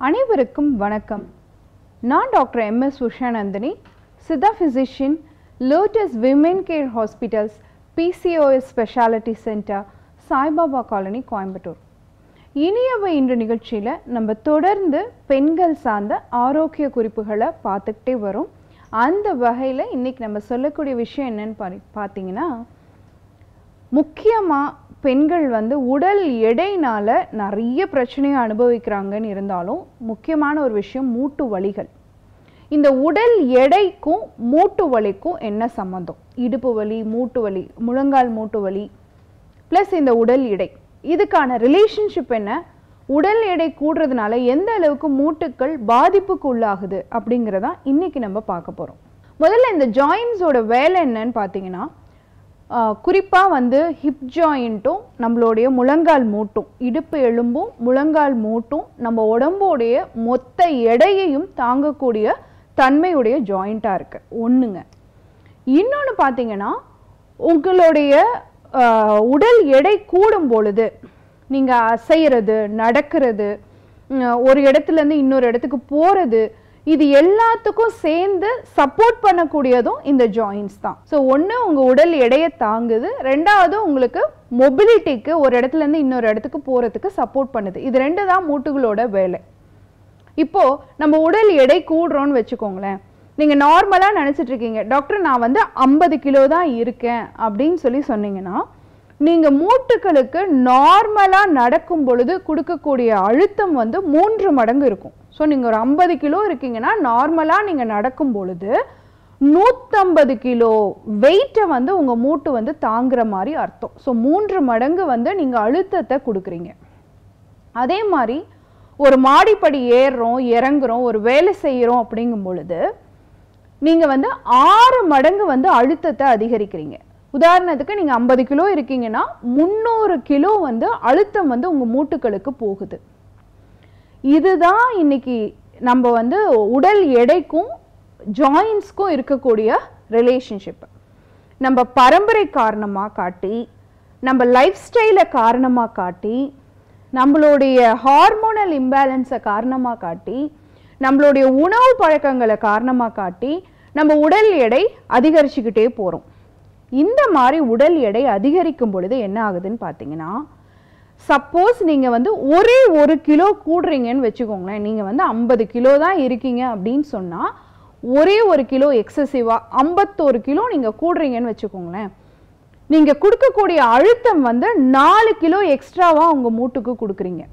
அனைவருக்கும் வணக்கம் நான் doctor MS Ushanandini siddha physician lotus women care hospitals PCOS speciality centre Saibaba colony Coimbatore இனியவை இன்று நிகழ்ச்சியில் நம்ம தொடர்ந்து பெண்கள் சார்ந்த ஆரோக்கிய குறிப்புகளை பார்த்துக்கிட்டே வரோம் அந்த வகையில் இன்னைக்கு நம்ம சொல்லக்கூடிய விஷயம் என்னன்னு பாரு பார்த்தீங்கன்னா முக்கியமாக பெண்கள் வந்து உடல் எடையினால நிறைய பிரச்சனையை அனுபவிக்கிறாங்கன்னு இருந்தாலும் முக்கியமான ஒரு விஷயம் மூட்டு வலிகள் இந்த உடல் எடைக்கும் மூட்டு வலிக்கும் என்ன சம்மந்தம் இடுப்பு வலி மூட்டு வலி முழங்கால் மூட்டு வலி ப்ளஸ் இந்த உடல் எடை இதுக்கான ரிலேஷன்ஷிப் என்ன உடல் எடை கூடுறதுனால எந்த அளவுக்கு மூட்டுக்கள் பாதிப்புக்கு உள்ளாகுது அப்படிங்கிறதான் இன்னைக்கு நம்ம பார்க்க போகிறோம் முதல்ல இந்த ஜாயின்ஸோட வேலை என்னன்னு பார்த்தீங்கன்னா குறிப்பாக வந்து ஹிப் ஜாயிண்ட்டும் நம்மளுடைய முழங்கால் மூட்டும் இடுப்பு எலும்பும் முழங்கால் மூட்டும் நம்ம உடம்போடைய மொத்த எடையையும் தாங்கக்கூடிய தன்மையுடைய ஜாயிண்ட்டாக இருக்குது ஒன்றுங்க இன்னொன்று பார்த்தீங்கன்னா உங்களுடைய ஆஹ், உடல் எடை கூடும் பொழுது நீங்கள் அசைகிறது நடக்கிறது உம், ஒரு இடத்துலேருந்து இன்னொரு இடத்துக்கு போகிறது இது எல்லாத்துக்கும் சேர்ந்து சப்போர்ட் பண்ணக்கூடியதும் இந்த ஜாயின்ஸ் தான் ஸோ ஒன்று உங்கள் உடல் எடையை தாங்குது ரெண்டாவது உங்களுக்கு மொபிலிட்டிக்கு ஒரு இடத்துலேருந்து இன்னொரு இடத்துக்கு போகிறதுக்கு சப்போர்ட் பண்ணுது இது ரெண்டு தான் மூட்டுகளோட வேலை இப்போ நம்ம உடல் எடை கூடுறோம்னு வச்சுக்கோங்களேன் நீங்க நார்மலா நினைச்சிட்டு இருக்கீங்க டாக்டர் நான் வந்து ஐம்பது கிலோ தான் இருக்கேன் அப்படின்னு சொல்லி சொன்னீங்கன்னா நீங்க மூட்டுகளுக்கு நார்மலா நடக்கும் பொழுது கொடுக்கக்கூடிய அழுத்தம் வந்து மூன்று மடங்கு இருக்கும் ஸோ நீங்க ஒரு ஐம்பது கிலோ இருக்கீங்கன்னா நார்மலா நீங்க நடக்கும் பொழுது நூற்றம்பது கிலோ வெயிட்டை வந்து உங்க மூட்டு வந்து தாங்குற மாதிரி அர்த்தம் ஸோ மூன்று மடங்கு வந்து நீங்க அழுத்தத்தை கொடுக்குறீங்க அதே மாதிரி ஒரு மாடிப்படி ஏறுறோம் இறங்குறோம் ஒரு வேலை செய்கிறோம் அப்படிங்கும் பொழுது நீங்கள் வந்து ஆறு மடங்கு வந்து அழுத்தத்தை அதிகரிக்கிறீங்க உதாரணத்துக்கு நீங்கள் ஐம்பது கிலோ இருக்கீங்கன்னா முந்நூறு கிலோ வந்து அழுத்தம் வந்து உங்கள் மூட்டுகளுக்கு போகுது இதுதான் இன்னைக்கு நம்ம வந்து உடல் எடைக்கும் ஜாயின்ஸ்க்கும் இருக்கக்கூடிய ரிலேஷன்ஷிப் நம்ம பரம்பரை காரணமாக காட்டி நம்ம லைஃப் ஸ்டைலை காரணமாக காட்டி நம்மளுடைய ஹார்மோனல் இம்பேலன்ஸை காரணமாக காட்டி நம்மளுடைய உணவு பழக்கங்களை காரணமாக காட்டி நம்ம உடல் எடை அதிகரிச்சுக்கிட்டே போகிறோம் இந்த மாதிரி உடல் எடை அதிகரிக்கும் பொழுது என்ன ஆகுதுன்னு பார்த்தீங்கன்னா சப்போஸ் நீங்கள் வந்து ஒரே ஒரு கிலோ கூடுறீங்கன்னு வச்சுக்கோங்களேன் நீங்கள் வந்து ஐம்பது கிலோ தான் இருக்கீங்க அப்படின்னு சொன்னால் ஒரே ஒரு கிலோ எக்ஸசிவாக ஐம்பத்தோரு கிலோ நீங்கள் கூடுறீங்கன்னு வச்சுக்கோங்களேன் நீங்கள் கொடுக்கக்கூடிய அழுத்தம் வந்து நாலு கிலோ எக்ஸ்ட்ராவாக உங்கள் மூட்டுக்கு கொடுக்குறீங்க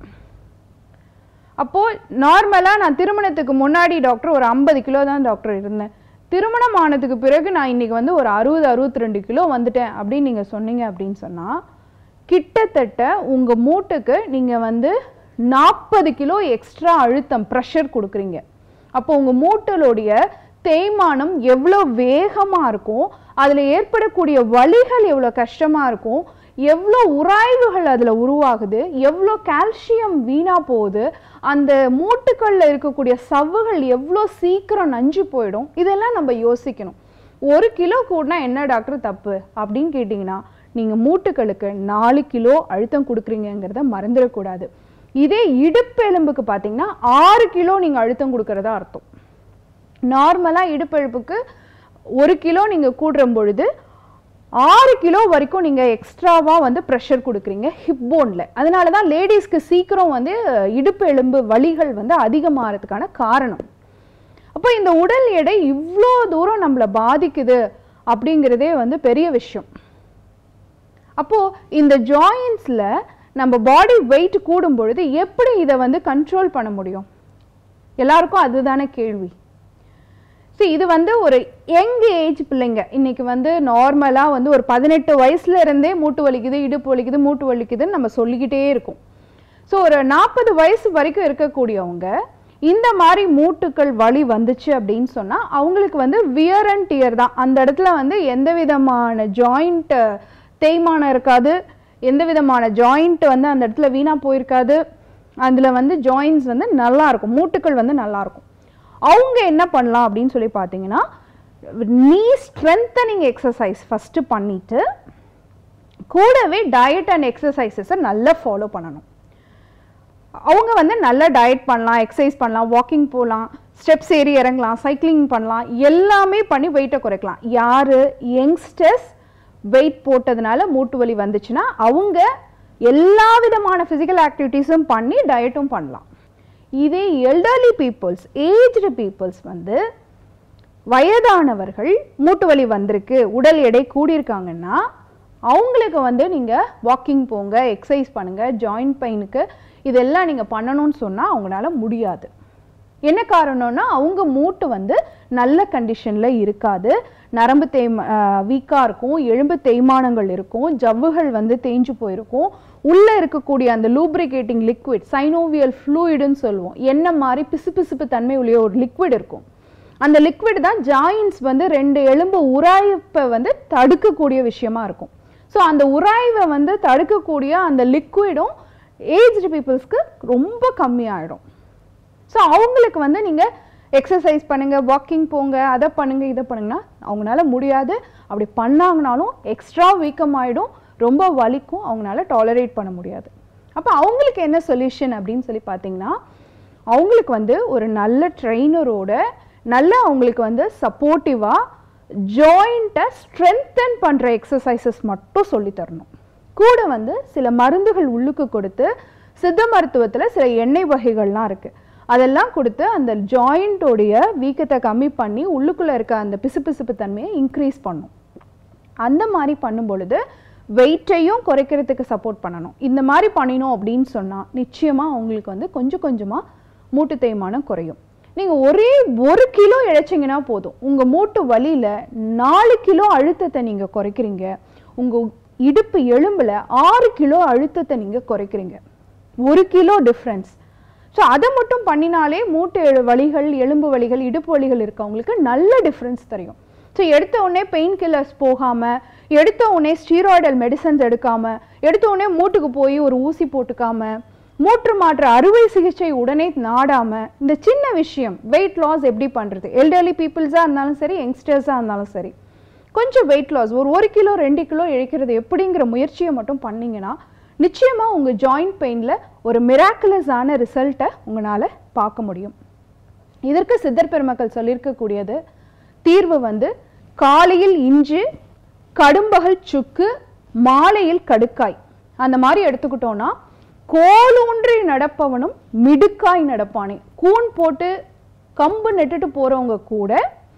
அப்போது நார்மலாக நான் திருமணத்துக்கு முன்னாடி டாக்டர் ஒரு ஐம்பது கிலோ தான் டாக்டர் இருந்தேன் திருமணம் ஆனதுக்கு பிறகு நான் இன்னைக்கு வந்து ஒரு அறுபது அறுபத்தி ரெண்டு கிலோ வந்துட்டேன் அப்படின்னு நீங்கள் சொன்னீங்க அப்படின்னு சொன்னால் கிட்டத்தட்ட உங்கள் மூட்டுக்கு நீங்கள் வந்து நாற்பது கிலோ எக்ஸ்ட்ரா அழுத்தம் ப்ரெஷர் கொடுக்குறீங்க அப்போ உங்கள் மூட்டலுடைய தேய்மானம் எவ்வளோ வேகமாக இருக்கும் அதில் ஏற்படக்கூடிய வலிகள் எவ்வளோ கஷ்டமாக இருக்கும் எவ்வளோ உராய்வுகள் அதில் உருவாகுது எவ்வளோ கால்சியம் வீணாக போகுது அந்த மூட்டுக்களில் இருக்கக்கூடிய சவ்வுகள் எவ்வளோ சீக்கிரம் நஞ்சு போயிடும் இதெல்லாம் நம்ம யோசிக்கணும் ஒரு கிலோ கூடனா என்ன டாக்டர் தப்பு அப்படின்னு கேட்டிங்கன்னா நீங்கள் மூட்டுகளுக்கு நாலு கிலோ அழுத்தம் கொடுக்குறீங்கிறத மறந்துடக்கூடாது இதே இடுப்பெலும்புக்கு பார்த்தீங்கன்னா ஆறு கிலோ நீங்கள் அழுத்தம் கொடுக்கறதா அர்த்தம் நார்மலாக இடுப்பெழுப்புக்கு ஒரு கிலோ நீங்கள் கூடுற பொழுது ஆறு கிலோ வரைக்கும் நீங்கள் எக்ஸ்ட்ராவாக வந்து ப்ரெஷர் கொடுக்குறீங்க ஹிப் போனில் அதனால தான் லேடிஸ்க்கு சீக்கிரம் வந்து இடுப்பு எலும்பு வலிகள் வந்து அதிகமாகிறதுக்கான காரணம் அப்போ இந்த உடல் எடை இவ்வளோ தூரம் நம்மளை பாதிக்குது அப்படிங்கிறதே வந்து பெரிய விஷயம் அப்போது இந்த ஜாயின்ஸில் நம்ம பாடி வெயிட் கூடும் பொழுது எப்படி இதை வந்து கண்ட்ரோல் பண்ண முடியும் எல்லாருக்கும் அதுதானே கேள்வி சரி இது வந்து ஒரு யங் ஏஜ் பிள்ளைங்க இன்னைக்கு வந்து நார்மலாக வந்து ஒரு பதினெட்டு வயசுல இருந்தே மூட்டு வலிக்குது இடுப்பு வலிக்குது மூட்டு வலிக்குதுன்னு நம்ம சொல்லிக்கிட்டே இருக்கோம் ஸோ ஒரு நாற்பது வயசு வரைக்கும் இருக்கக்கூடியவங்க இந்த மாதிரி மூட்டுக்கள் வலி வந்துச்சு அப்படின்னு சொன்னால் அவங்களுக்கு வந்து வியர் அண்ட் டியர் தான் அந்த இடத்துல வந்து எந்த விதமான ஜாயிண்ட் தேய்மானம் இருக்காது எந்த விதமான ஜாயிண்ட் வந்து அந்த இடத்துல வீணாக போயிருக்காது அதில் வந்து ஜாயின்ஸ் வந்து நல்லா இருக்கும் மூட்டுக்கள் வந்து நல்லா இருக்கும் அவங்க என்ன பண்ணலாம் அப்படின்னு சொல்லி பார்த்தீங்கன்னா நீ ஸ்ட்ரென்தனிங் எக்ஸசைஸ் ஃபஸ்ட்டு பண்ணிட்டு கூடவே டயட் அண்ட் எக்ஸசைசஸை நல்லா ஃபாலோ பண்ணணும் அவங்க வந்து நல்ல டயட் பண்ணலாம் எக்ஸசைஸ் பண்ணலாம் வாக்கிங் போகலாம் ஸ்டெப்ஸ் ஏறி இறங்கலாம் சைக்கிளிங் பண்ணலாம் எல்லாமே பண்ணி வெயிட்டை குறைக்கலாம் யார் யங்ஸ்டர்ஸ் வெயிட் போட்டதுனால மூட்டு வலி வந்துச்சுன்னா அவங்க எல்லா விதமான ஃபிசிக்கல் ஆக்டிவிட்டீஸும் பண்ணி டயட்டும் பண்ணலாம் இதே எல்டர்லி பீப்புள்ஸ் ஏஜ்டு பீப்புள்ஸ் வந்து வயதானவர்கள் மூட்டு வலி வந்திருக்கு உடல் எடை கூடியிருக்காங்கன்னா அவங்களுக்கு வந்து நீங்கள் வாக்கிங் போங்க எக்ஸசைஸ் பண்ணுங்கள் ஜாயிண்ட் பெயினுக்கு இதெல்லாம் நீங்கள் பண்ணணும்னு சொன்னால் அவங்களால முடியாது என்ன காரணம்னா அவங்க மூட்டு வந்து நல்ல கண்டிஷனில் இருக்காது நரம்பு தேய்ம வீக்காக இருக்கும் எலும்பு தேய்மானங்கள் இருக்கும் ஜவ்வுகள் வந்து தேஞ்சு போயிருக்கும் உள்ளே இருக்கக்கூடிய அந்த லூப்ரிகேட்டிங் லிக்விட் சைனோவியல் ஃப்ளூயிடுன்னு சொல்லுவோம் என்ன மாதிரி பிசுபிசுப்பு தன்மை உள்ள ஒரு லிக்விட் இருக்கும் அந்த லிக்விட் தான் ஜாயின்ஸ் வந்து ரெண்டு எலும்பு உராய்ப்பை வந்து தடுக்கக்கூடிய விஷயமா இருக்கும் ஸோ அந்த உராய்வை வந்து தடுக்கக்கூடிய அந்த லிக்விடும் ஏஜ்டு பீப்புள்ஸ்க்கு ரொம்ப கம்மியாயிடும் ஸோ அவங்களுக்கு வந்து நீங்கள் எக்ஸசைஸ் பண்ணுங்கள் வாக்கிங் போங்க அதை பண்ணுங்க இதை பண்ணுங்கன்னா அவங்களால முடியாது அப்படி பண்ணாங்கனாலும் எக்ஸ்ட்ரா வீக்கம் ஆகிடும் ரொம்ப வலிக்கும் அவங்களால டாலரேட் பண்ண முடியாது அப்போ அவங்களுக்கு என்ன சொல்யூஷன் அப்படின்னு சொல்லி பார்த்தீங்கன்னா அவங்களுக்கு வந்து ஒரு நல்ல ட்ரெயினரோட நல்ல அவங்களுக்கு வந்து சப்போர்ட்டிவாக ஜாயிண்ட்டை ஸ்ட்ரென்தன் பண்ணுற எக்ஸசைசஸ் மட்டும் சொல்லி தரணும் கூட வந்து சில மருந்துகள் உள்ளுக்கு கொடுத்து சித்த மருத்துவத்தில் சில எண்ணெய் வகைகள்லாம் இருக்குது அதெல்லாம் கொடுத்து அந்த ஜாயிண்ட்டோடைய வீக்கத்தை கம்மி பண்ணி உள்ளுக்குள்ளே இருக்க அந்த பிசுபிசுப்பு தன்மையை இன்க்ரீஸ் பண்ணும் அந்த மாதிரி பண்ணும் பொழுது வெயிட்டையும் குறைக்கிறதுக்கு சப்போர்ட் பண்ணணும் இந்த மாதிரி பண்ணினோம் அப்படின்னு சொன்னால் நிச்சயமாக அவங்களுக்கு வந்து கொஞ்சம் கொஞ்சமாக மூட்டு தேய்மானம் குறையும் நீங்கள் ஒரே ஒரு கிலோ இழைச்சிங்கன்னா போதும் உங்கள் மூட்டு வலியில் நாலு கிலோ அழுத்தத்தை நீங்கள் குறைக்கிறீங்க உங்கள் இடுப்பு எலும்பில் ஆறு கிலோ அழுத்தத்தை நீங்கள் குறைக்கிறீங்க ஒரு கிலோ டிஃப்ரென்ஸ் ஸோ அதை மட்டும் பண்ணினாலே மூட்டு எழு வலிகள் எலும்பு வலிகள் இடுப்பு வலிகள் இருக்கவங்களுக்கு நல்ல டிஃப்ரென்ஸ் தெரியும் ஸோ எடுத்த உடனே பெயின் கில்லர்ஸ் போகாமல் எடுத்த உடனே ஸ்டீராய்டல் மெடிசன்ஸ் எடுக்காமல் எடுத்த உடனே மூட்டுக்கு போய் ஒரு ஊசி போட்டுக்காம மூட்டு மாற்று அறுவை சிகிச்சை உடனே நாடாமல் இந்த சின்ன விஷயம் வெயிட் லாஸ் எப்படி பண்ணுறது எல்டர்லி பீப்புள்ஸாக இருந்தாலும் சரி யங்ஸ்டர்ஸாக இருந்தாலும் சரி கொஞ்சம் வெயிட் லாஸ் ஒரு ஒரு கிலோ ரெண்டு கிலோ இழைக்கிறது எப்படிங்கிற முயற்சியை மட்டும் பண்ணீங்கன்னா நிச்சயமாக உங்கள் ஜாயிண்ட் பெயினில் ஒரு மிராக்குலஸான ரிசல்ட்டை உங்களால் பார்க்க முடியும் இதற்கு சித்தர் பெருமக்கள் சொல்லியிருக்கக்கூடியது தீர்வு வந்து காலையில் இஞ்சி கடும்பகல் சுக்கு மாலையில் கடுக்காய் அந்த மாதிரி எடுத்துக்கிட்டோன்னா கோலூன்றி நடப்பவனும் மிடுக்காய் நடப்பானே கூன் போட்டு கம்பு நெட்டுட்டு போகிறவங்க கூட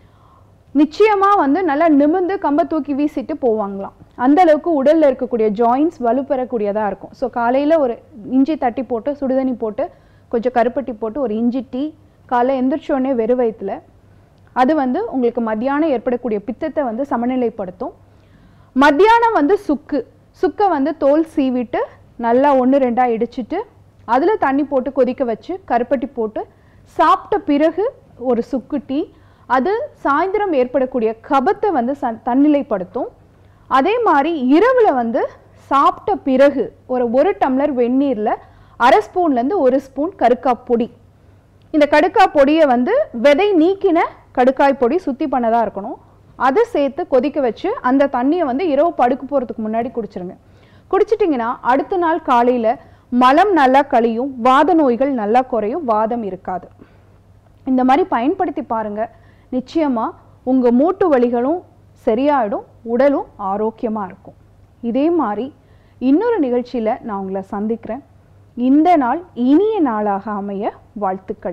நிச்சயமாக வந்து நல்லா நிமிர்ந்து கம்பை தூக்கி வீசிட்டு போவாங்களாம் அந்த அளவுக்கு உடலில் இருக்கக்கூடிய ஜாயின்ஸ் வலுப்பெறக்கூடியதாக இருக்கும் ஸோ காலையில் ஒரு இஞ்சி தட்டி போட்டு சுடுதண்ணி போட்டு கொஞ்சம் கருப்பட்டி போட்டு ஒரு இஞ்சி டீ காலை எந்திரிச்சோடனே வெறு வயிற்றுல அது வந்து உங்களுக்கு மத்தியானம் ஏற்படக்கூடிய பித்தத்தை வந்து சமநிலைப்படுத்தும் மத்தியானம் வந்து சுக்கு சுக்கை வந்து தோல் சீவிட்டு நல்லா ஒன்று ரெண்டாக இடிச்சிட்டு அதில் தண்ணி போட்டு கொதிக்க வச்சு கருப்பட்டி போட்டு சாப்பிட்ட பிறகு ஒரு சுக்கு டீ அது சாயந்தரம் ஏற்படக்கூடிய கபத்தை வந்து ச தன்னிலைப்படுத்தும் அதே மாதிரி இரவில் வந்து சாப்பிட்ட பிறகு ஒரு ஒரு டம்ளர் வெந்நீரில் அரை ஸ்பூன்லேருந்து ஒரு ஸ்பூன் கருக்காய் பொடி இந்த கடுக்காய் பொடியை வந்து விதை நீக்கின கடுக்காய் பொடி சுத்தி பண்ணதாக இருக்கணும் அதை சேர்த்து கொதிக்க வச்சு அந்த தண்ணியை வந்து இரவு படுக்க போகிறதுக்கு முன்னாடி குடிச்சிருங்க குடிச்சிட்டிங்கன்னா அடுத்த நாள் காலையில் மலம் நல்லா கழியும் வாத நோய்கள் நல்லா குறையும் வாதம் இருக்காது இந்த மாதிரி பயன்படுத்தி பாருங்க நிச்சயமா உங்க மூட்டு வலிகளும் சரியாயிடும் உடலும் ஆரோக்கியமா இருக்கும் இதே மாதிரி இன்னொரு நிகழ்ச்சியில நான் உங்களை சந்திக்கிறேன் இந்த நாள் இனிய நாளாக அமைய வாழ்த்துக்கள்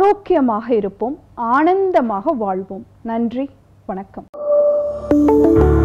ஆரோக்கியமாக இருப்போம் ஆனந்தமாக வாழ்வோம் நன்றி வணக்கம்